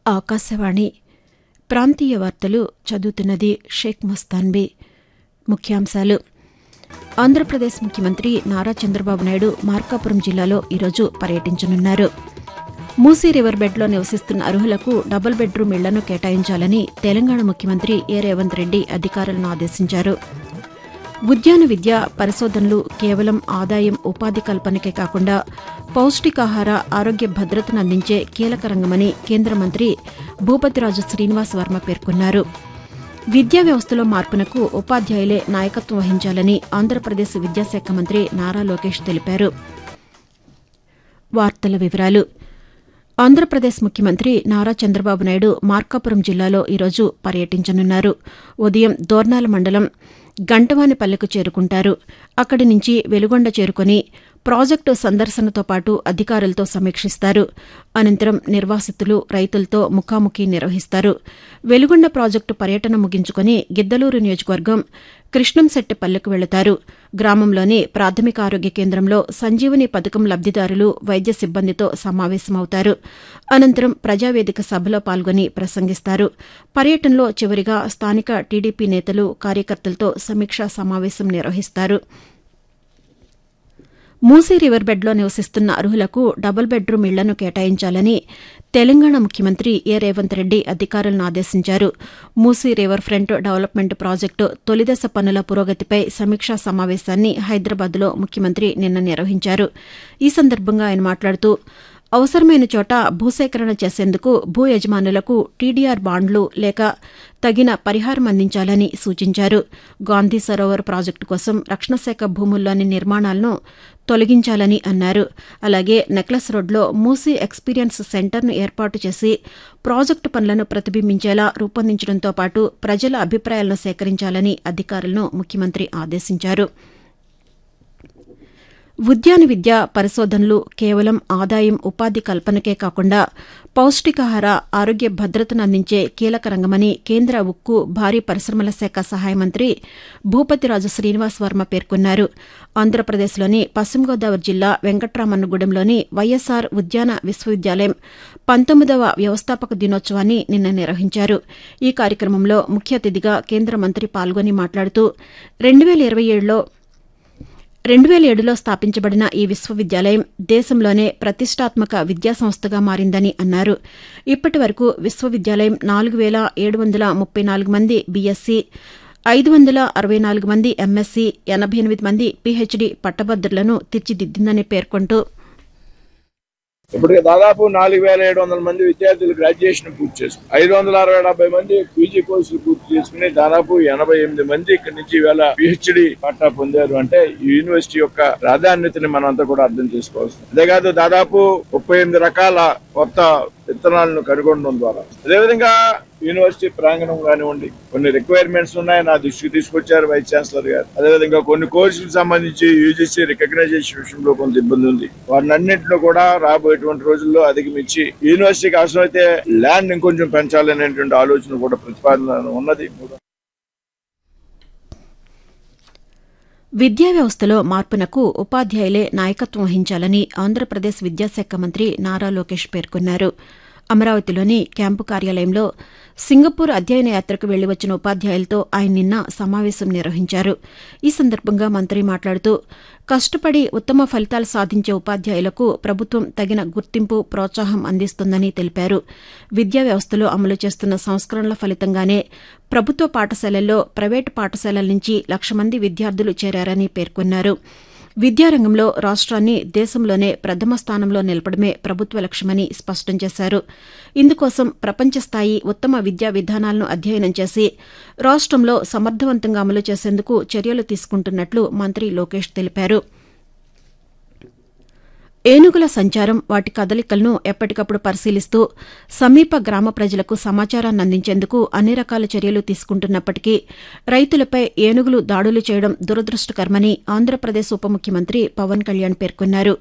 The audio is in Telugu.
ఆకాశవాణి ప్రాంతీయ వార్తలు చదువుతున్నది షేక్ మస్తాన్బీ ముఖ్యాంశాలు ఆంధ్రప్రదేశ్ ముఖ్యమంత్రి నారా చంద్రబాబు నాయుడు మార్కాపురం జిల్లాలో ఈరోజు పర్యటించనున్నారు మూసీ రివర్ బెడ్లో నివసిస్తున్న అర్హులకు డబుల్ బెడ్రూమ్ ఇళ్లను కేటాయించాలని తెలంగాణ ముఖ్యమంత్రి ఏ రేవంత్ రెడ్డి అధికారులను ఆదేశించారు ఉద్యాన విద్య పరిశోధనలు కేవలం ఆదాయం ఉపాధి కల్పనకే కాకుండా పౌష్టికాహార ఆరోగ్య భద్రతను అందించే కీలక రంగమని కేంద్ర మంత్రి భూపతిరాజు శ్రీనివాస్ వర్మ పేర్కొన్నారు విద్యా వ్యవస్థలో మార్పునకు ఉపాధ్యాయులే నాయకత్వం వహించాలని ఆంధ్రప్రదేశ్ విద్యాశాఖ మంత్రి నారా లోకేష్ తెలిపారు వార్తల వివరాలు ఆంధ్రప్రదేశ్ ముఖ్యమంత్రి నారా చంద్రబాబు నాయుడు మార్కాపురం జిల్లాలో ఈరోజు పర్యటించనున్నారు ఉదయం దోర్నాల మండలం గంటవానిపల్లెకు చేరుకుంటారు అక్కడి నుంచి వెలుగొండ చేరుకుని ప్రాజెక్టు సందర్శనతో పాటు అధికారులతో సమీక్షిస్తారు అనంతరం నిర్వాసితులు రైతులతో ముఖాముఖి నిర్వహిస్తారు వెలుగొండ ప్రాజెక్టు పర్యటన ముగించుకుని గిద్దలూరు నియోజకవర్గం కృష్ణంశెట్టిపల్లెకు వెళతారు గ్రామంలోని ప్రాథమిక ఆరోగ్య కేంద్రంలో సంజీవని పథకం లబ్దిదారులు వైద్య సిబ్బందితో సమావేశమవుతారు అనంతరం ప్రజావేదిక సభలో పాల్గొని ప్రసంగిస్తారు పర్యటనలో చివరిగా స్థానిక టీడీపీ నేతలు కార్యకర్తలతో సమీక్షా సమావేశం నిర్వహిస్తారు మూసీ రివర్ బెడ్లో నివసిస్తున్న అర్హులకు డబుల్ బెడ్రూమ్ ఇళ్లను కేటాయించాలని తెలంగాణ ముఖ్యమంత్రి ఏ రేవంత్ రెడ్డి అధికారులను ఆదేశించారు Musi river front development project తొలిదశ పనుల పురోగతిపై సమీక్షా సమావేశాన్ని హైదరాబాద్లో ముఖ్యమంత్రి నిన్న నిర్వహించారు ఈ సందర్భంగా ఆయన మాట్లాడుతూ అవసరమైన చోట భూసేకరణ చేసేందుకు భూ యజమానులకు టీడీఆర్ బాండ్లు లేక తగిన పరిహారం అందించాలని సూచించారు గాంధీ సరోవర్ ప్రాజెక్టు కోసం రక్షణ శాఖ భూముల్లోని నిర్మాణాలను తొలగించాలని అన్నారు అలాగే నెక్లెస్ రోడ్లో మూసీ ఎక్స్పీరియన్స్ సెంటర్ను ఏర్పాటు చేసి ప్రాజెక్టు పనులను ప్రతిబింబించేలా రూపొందించడంతో పాటు ప్రజల అభిప్రాయాలను సేకరించాలని అధికారులను ముఖ్యమంత్రి ఆదేశించారు ఉద్యాన విద్య పరిశోధనలు కేవలం ఆదాయం ఉపాధి కల్పనకే కాకుండా పౌష్టికాహార ఆరోగ్య భద్రతను అందించే కీలక రంగమని కేంద్ర ఉక్కు భారీ పరిశ్రమల శాఖ సహాయ మంత్రి భూపతిరాజు శ్రీనివాస్ వర్మ పేర్కొన్నారు ఆంధ్రప్రదేశ్లోని పశ్చిమ గోదావరి జిల్లా వెంకట్రామన్నగూడెంలోని వైఎస్సార్ ఉద్యాన విశ్వవిద్యాలయం పంతొమ్మిదవ వ్యవస్థాపక దినోత్సవాన్ని నిన్న నిర్వహించారు ఈ కార్యక్రమంలో ముఖ్య అతిథిగా కేంద్ర మంత్రి పాల్గొని మాట్లాడుతూ రెండు వేల ఇరవై ఏడులో రెండు వేల ఏడులో స్థాపించబడిన ఈ విశ్వవిద్యాలయం దేశంలోనే ప్రతిష్టాత్మక విద్యాసంస్థగా మారిందని అన్నారు ఇప్పటి వరకు విశ్వవిద్యాలయం నాలుగు వేల ఏడు వందల ముప్పై నాలుగు మంది బీఎస్సీ ఐదు వందల అరవై నాలుగు మంది ఎంఎస్సీ ఎనభై ఎనిమిది మంది పీహెచ్డీ పట్టభద్రులను తీర్చిదిద్దిందని పేర్కొంటూ ఇప్పటికి దాదాపు నాలుగు వేల ఏడు వందల మంది విద్యార్థులు గ్రాడ్యుయేషన్ పూర్తి చేసుకుని ఐదు వందల అరవై డెబ్బై మంది పీజీ కోర్సులు పూర్తి చేసుకుని దాదాపు ఎనభై ఎనిమిది మంది ఇక్కడి నుంచి ఇవాళ పిహెచ్డి పట్టా పొందారు అంటే ఈ యూనివర్సిటీ యొక్క ప్రాధాన్యతని మనం అంతా కూడా అర్థం చేసుకోవాల్సింది అంతేకాదు దాదాపు ముప్పై ఎనిమిది రకాల కొత్త విత్తనాలను కనుగొనడం ద్వారా అదేవిధంగా యూనివర్సిటీ ప్రాంగణం కానివ్వండి కొన్ని రిక్వైర్మెంట్స్ ఉన్నాయి నా దృష్టికి తీసుకొచ్చారు వైస్ ఛాన్సలర్ గారు అదేవిధంగా కొన్ని కోర్సులకు సంబంధించి యూజీసీ రికగ్నైజేషన్ విషయంలో కొంత ఇబ్బంది ఉంది వాటిని అన్నింటిలో కూడా రాబోయేటువంటి రోజుల్లో అధిగమించి యూనివర్సిటీకి అవసరమైతే ల్యాండ్ ఇంకొంచెం పెంచాలనేటువంటి ఆలోచన కూడా ప్రతిపాదన ఉన్నది విద్యా వ్యవస్థలో మార్పునకు ఉపాధ్యాయులే నాయకత్వం వహించాలని ఆంధ్రప్రదేశ్ విద్యాశాఖ మంత్రి నారా లోకేష్ పేర్కొన్నారు అమరావతిలోని క్యాంపు కార్యాలయంలో సింగపూర్ అధ్యయన యాత్రకు వెళ్లి వచ్చిన ఉపాధ్యాయులతో ఆయన నిన్న సమావేశం నిర్వహించారు ఈ సందర్భంగా మంత్రి మాట్లాడుతూ కష్టపడి ఉత్తమ ఫలితాలు సాధించే ఉపాధ్యాయులకు ప్రభుత్వం తగిన గుర్తింపు ప్రోత్సాహం అందిస్తుందని తెలిపారు విద్యా వ్యవస్థలో అమలు చేస్తున్న సంస్కరణల ఫలితంగానే ప్రభుత్వ పాఠశాలల్లో ప్రైవేటు పాఠశాలల నుంచి లక్ష మంది విద్యార్థులు చేరారని పేర్కొన్నారు విద్యారంగంలో రాష్ట్రాన్ని దేశంలోనే ప్రథమ స్థానంలో నిలపడమే ప్రభుత్వ లక్ష్యమని స్పష్టం చేశారు ఇందుకోసం ప్రపంచ స్థాయి ఉత్తమ విద్యా విధానాలను అధ్యయనం చేసి రాష్ట్రంలో సమర్థవంతంగా అమలు చేసేందుకు చర్యలు తీసుకుంటున్నట్లు మంత్రి లోకేష్ తెలిపారు ఏనుగుల సంచారం వాటి కదలికలను ఎప్పటికప్పుడు పరిశీలిస్తూ సమీప గ్రామ ప్రజలకు సమాచారాన్ని అందించేందుకు అన్ని రకాల చర్యలు తీసుకుంటున్నప్పటికీ రైతులపై ఏనుగులు దాడులు చేయడం దురదృష్టకరమని ఆంధ్రప్రదేశ్ ఉప ముఖ్యమంత్రి పవన్ కళ్యాణ్ పేర్కొన్నారు